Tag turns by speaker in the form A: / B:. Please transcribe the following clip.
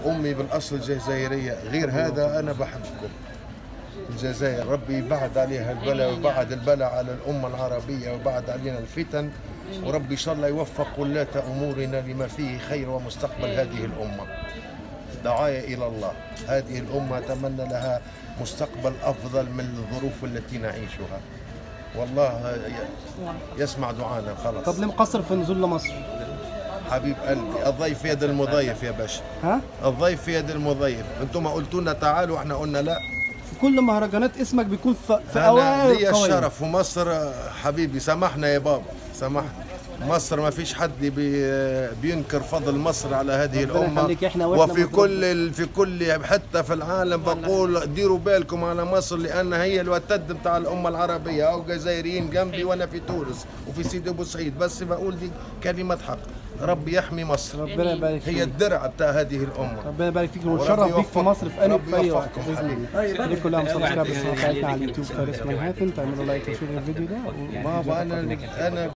A: امي بالاصل جزائريه غير هذا انا بحبكم الجزائر ربي يبعد عليها البلاء ويبعد البلاء على الامه العربيه ويبعد علينا الفتن وربي ان شاء الله يوفق ولاة امورنا لما فيه خير ومستقبل هذه الامه دعاية إلى الله هذه الأمة أتمنى لها مستقبل أفضل من الظروف التي نعيشها والله ي- يسمع دعانا خلاص
B: طب ليه مقصر في النزول لمصر؟
A: حبيب قلبي الضيف في يد المضيف يا باشا
B: ها؟
A: الضيف في يد المضيف انتم قلتوا لنا تعالوا احنا قلنا لا
B: في كل مهرجانات اسمك بيكون في, في
A: انا
B: اوائل
A: لي
B: القوائم.
A: الشرف ومصر حبيبي سامحنا يا بابا سامحنا مصر ما فيش حد بي بينكر فضل مصر على هذه
B: ربنا
A: الأمة
B: يخليك، إحنا وإحنا
A: وفي
B: مطلوب.
A: كل ال- في كل حتة في العالم بقول ديروا بالكم على مصر لأن هي الوتد بتاع الأمة العربية أو جزائريين جنبي وأنا في تونس وفي سيدي أبو سعيد بس بقول دي كلمة حق ربي يحمي مصر
B: ربنا يبارك
A: هي
B: فيك
A: الدرع بتاع هذه الأمة
B: ربنا يبارك فيك
A: وربي
B: ونتشرف بيك في
A: يوفقكم.
B: مصر في اي
A: ربي
B: في اي وقت
A: يوفقكم
B: باذن
A: حبيبي.
B: الله ليك كلها مسابقه بتاعتنا على اليوتيوب فارس منهاتن تعملوا لايك وشير للفيديو ده
A: بابا أنا أنا